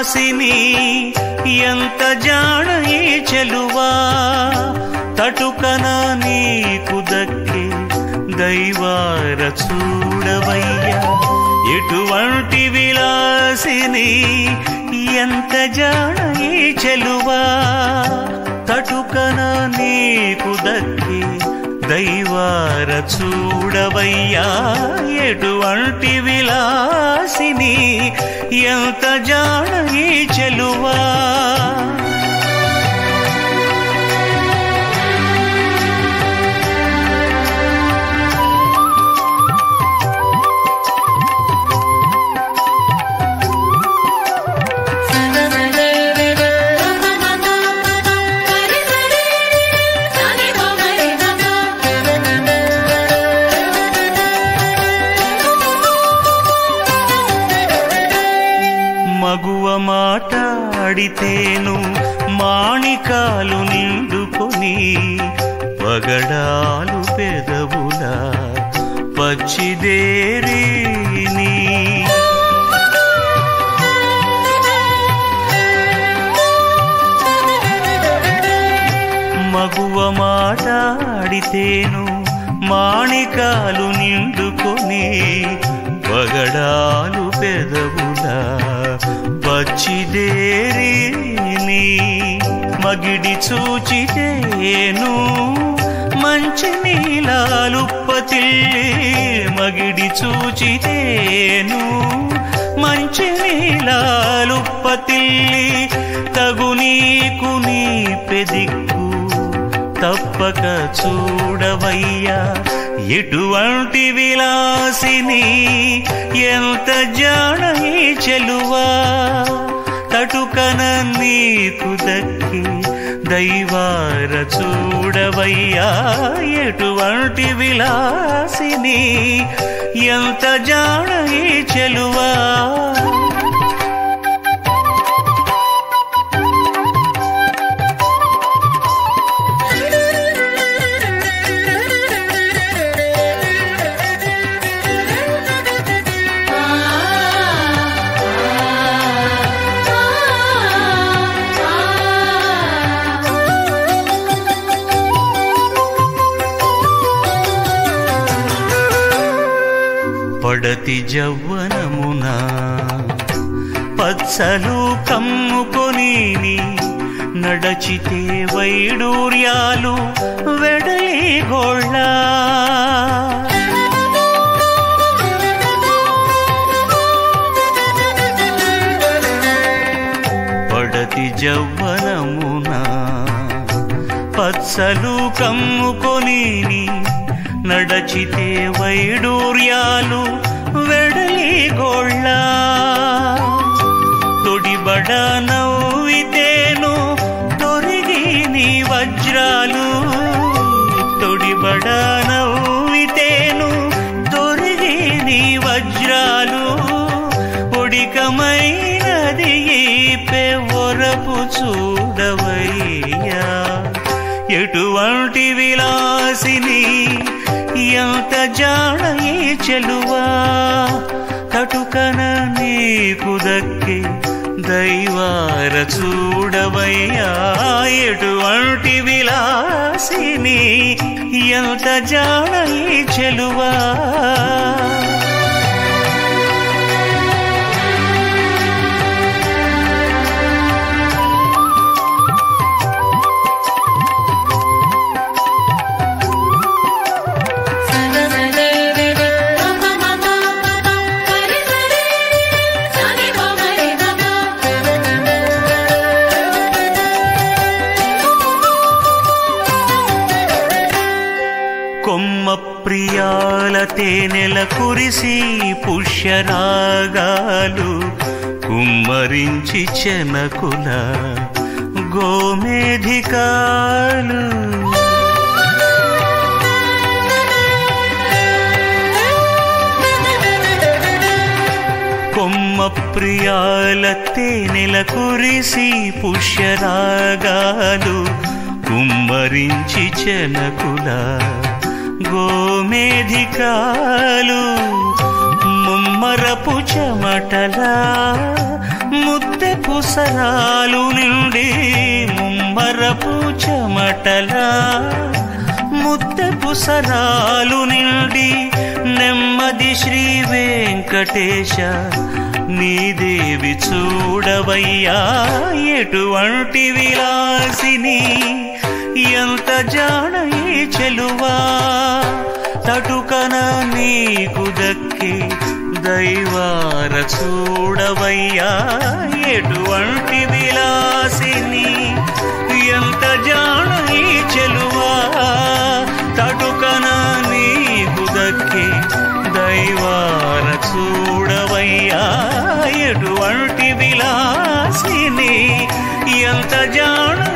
విలాసిని ఎంత జాణ ఈ చెలువా తటుకన నీకు దక్కే దైవార చూడవయ్యా ఎటువంటి విలాసిని ఎంత జాణ ఈ చెలువా తటుకన నీకు దక్కే దైవార చూడవయ్యా ఎటువంటి విలాసిని ఎంత జాణ ఈ చెలువా మగువ మాటాడితేను మాణికాలు నిండుకొని పగడాలు పెదవుల పచ్చిదేరిని మగువ మాటాడితేను మాణికాలు నిండుకొని పగడాలు పెదవుల పచ్చిదేరిని మగిడి చూచితేను మంచి నీలాలుప్పతిల్లి మగిడి చూచితేను మంచి నీలాలుప్పతిల్లి తగు నీకు నీ పెదిక్కు తప్పక చూడవయ్యా ఎటువంటి విలాసిని ఎంత జాణ ఈ చెలువా తటుకన నీకు దక్కి దైవార చూడవయ్యా ఎటువంటి విలాసిని ఎంత జాణ ఈ చెలువా పడతి జవ్వనమున పచ్చలు కమ్ముకొని నడచితే వైడూర్యాలు వెడలి గోళ్ళ పడతి జవ్వనమున పచ్చలు కమ్ముకొని నడచితే వైడూర్యాలు వెడలి గోళ్ళ తొడిబడ నవ్వితేను తొరిగి నీ వజ్రాలు తొడిబడ నవ్వితేను తొరిగి నీ వజ్రాలు పొడికమైనది ఈపె ఒరపు చూడవయ్యా ఎటువంటి విలాసిని ఎంత జాణ ఈ చెలువా కటుకన నీకు దక్కి దైవార చూడవయ్యా ఎటువంటి విలాసిని ఎంత జాణ ఈ చెలువా కొమ్మ ప్రియాల తేనెల కురిసి పుష్యరాగాలు కుమ్మరించి చెనకుల గోమేధికాలు కొమ్మ ప్రియాల తేనెల కురిసి పుష్యరాగాలు కుమ్మరించి చెనకుల గోమేధికాలు ముమ్మరపు చెమటలా ముద్దె పుసరాలు నిండి ముమ్మరపు చెమటలా ముద్దె పుసరాలు నిండి నెమ్మది శ్రీ వెంకటేశ నీదేవి చూడవయ్యా ఎటువంటి విలాసిని ఎంత జానయే చెలువా తటుకన నీకు దక్కి దైవార చూడవయ్యా ఎటువంటి విలాసిని ఎంత జానై చెలువా తటుకన నీకు దక్కి దైవార చూడవయ్యా ఎటువంటి విలాసిని ఎంత జాన